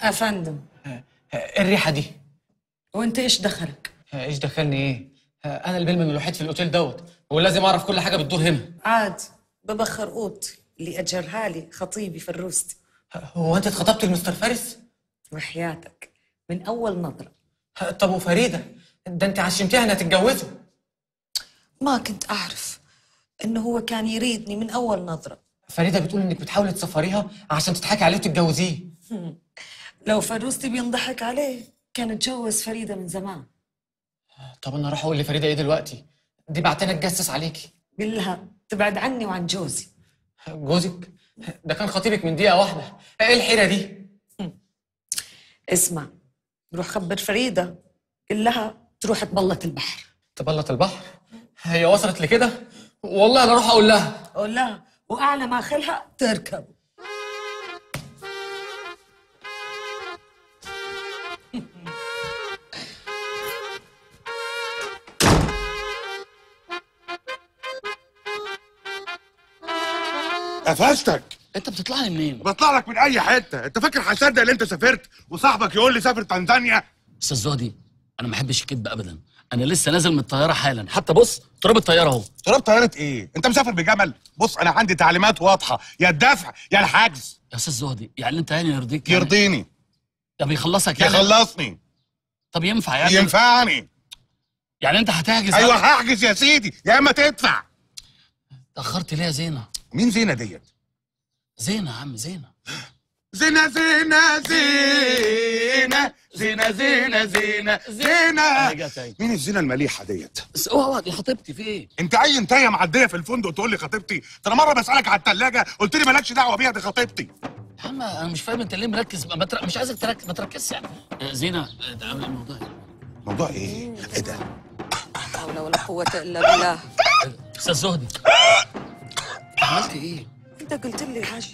افندم آه، الريحه دي وانت ايش دخلك آه، ايش دخلني ايه آه، انا البلمن الوحيد في الاوتيل دوت ولازم اعرف كل حاجه بتدور هنا عاد ببخر اوضتي اللي اجرها لي خطيبي في الروستي آه، هو انت اتخطبت لمستر فارس وحياتك من اول نظره آه، طب وفريده ده انت عشمتيها انها تتجوزه ما كنت اعرف انه هو كان يريدني من اول نظره فريده بتقول انك بتحاولي تسفريها عشان تضحكي عليه وتتجوزيه لو فروستي بينضحك عليه كان اتجوز فريده من زمان طب انا اروح اقول لفريده ايه دلوقتي دي بعتنا تجسس عليكي قل لها تبعد عني وعن جوزي جوزك ده كان خطيبك من دقيقه واحده ايه الحيره دي اسمع روح خبر فريده قل لها تروح تبلط البحر تبلط البحر هي وصلت لكده والله انا اروح اقول لها قول لها واعلى ما خلها تركب قفشتك انت بتطلع لي منين؟ بطلع لك من اي حته انت فاكر هصدق ان انت سافرت وصاحبك يقول لي سافر تنزانيا استاذ زهدي انا ما بحبش الكذب ابدا انا لسه نازل من الطياره حالا حتى بص تراب الطياره اهو تراب طياره ايه انت مسافر بجمل بص انا عندي تعليمات واضحه يا الدفع يا الحجز يا استاذ زهدي يعني انت يعني يرضيك يعني يرضيني طب يخلصك يعني يخلصني طب ينفع يعني ينفعني يعني انت هتحجز ايوه هحجز يا سيدي يا اما تدفع اتاخرت ليه يا زينه مين زينه ديت زينه يا عم زينه زينه زينه زينه زينه زينه زينه زينه رجعت تاني. مين الزينه المليحه ديت بس اوعى دي خطيبتي في ايه؟ انت اي انتايه معديه في الفندق تقول لي خطيبتي ده انا مره بسالك على الثلاجه قلت لي مالكش دعوه بيها دي خطيبتي يا عم انا مش فاهم انت ليه مركز ما تر... مش عايزك تركز ما تركزش يعني آه، زينه آه، ده عامل الموضوع يعني. موضوع ايه ايه ده لا حول ولا قوه الا بالله استاذ زهدي عملت ايه؟ انت قلت لي حاجه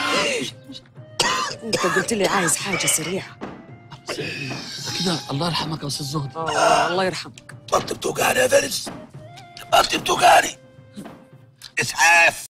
انت قلت لي عايز حاجه سريعه كده الله يرحمك يا استاذ زهدي آه الله يرحمك بطني بتوجعني يا فارس بطني بتوجعني اسعاف